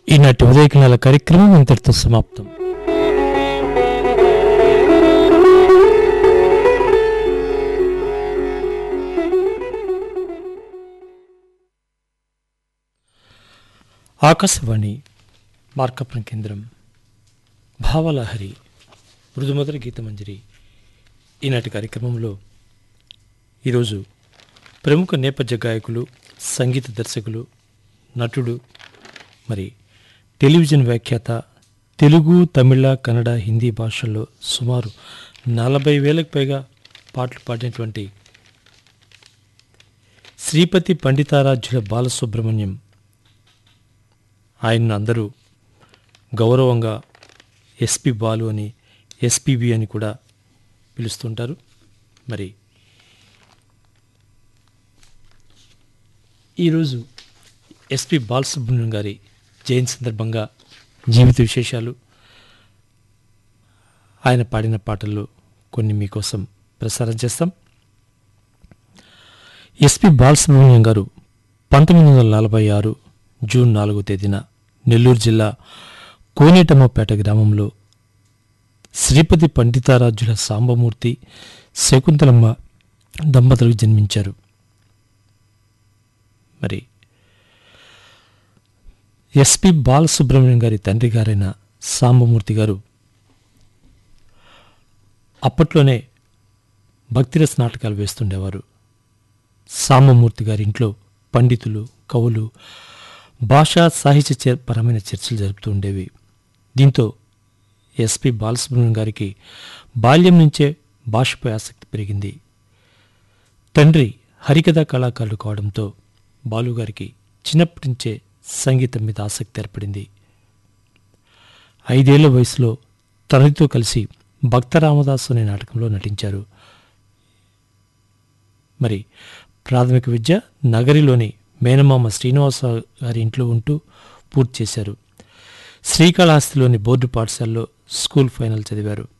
ఈనాటి ఉదయకినాల కార్యక్రమం ఇంతటితో సమాప్తం ఆకాశవాణి మార్కపురం కేంద్రం భావలహరి మృదుమధుర గీతమంజరి ఈనాటి కార్యక్రమంలో ఈరోజు ప్రముఖ నేపథ్య గాయకులు సంగీత దర్శకులు నటుడు మరి టెలివిజన్ వ్యాఖ్యాత తెలుగు తమిళ కన్నడ హిందీ భాషల్లో సుమారు నలభై వేలకు పైగా పాటలు పాడినటువంటి శ్రీపతి పండితారాధ్యుల బాలసుబ్రహ్మణ్యం ఆయన్ను అందరూ గౌరవంగా ఎస్పి బాలు అని ఎస్పిబి అని కూడా పిలుస్తుంటారు మరి ఈరోజు ఎస్పి బాలసుబ్రహ్మణ్యం గారి జయంతి సందర్భంగా జీవిత విశేషాలు ఆయన పాడిన పాటల్లో కొన్ని మీకోసం ప్రసారం చేస్తాం ఎస్పి బాలసుబ్రహ్మణ్యం గారు పంతొమ్మిది వందల నలభై ఆరు జూన్ నాలుగో తేదీన నెల్లూరు జిల్లా కోనేటమ్మపేట గ్రామంలో శ్రీపతి పండితారాజ్యుల సాంబమూర్తి శకుంతలమ్మ దంపతులకు జన్మించారు మరి ఎస్పి బాలసుబ్రహ్మణ్యం గారి తండ్రి గారైన సాంబమూర్తి గారు అప్పట్లోనే భక్తిరస నాటకాలు వేస్తుండేవారు సాంబమూర్తి గారి ఇంట్లో పండితులు కవులు భాషా సాహిత్య చే- పరమైన చర్చలు జరుపుతూ ఉండేవి దీంతో ఎస్పి బాలసుబ్రహ్మణ్యం గారికి బాల్యం నుంచే భాషపై ఆసక్తి పెరిగింది తండ్రి హరికథా కళాకారులు కావడంతో బాలుగారికి చిన్నప్పటి నుంచే సంగీతం మీద ఆసక్తి ఏర్పడింది ఐదేళ్ల వయసులో తనతో కలిసి భక్త రామదాసు అనే నాటకంలో నటించారు మరి ప్రాథమిక విద్య నగరిలోని మేనమామ శ్రీనివాస గారి ఇంట్లో ఉంటూ పూర్తి చేశారు శ్రీకాళహస్తిలోని బోర్డు పాఠశాలలో స్కూల్ ఫైనల్ చదివారు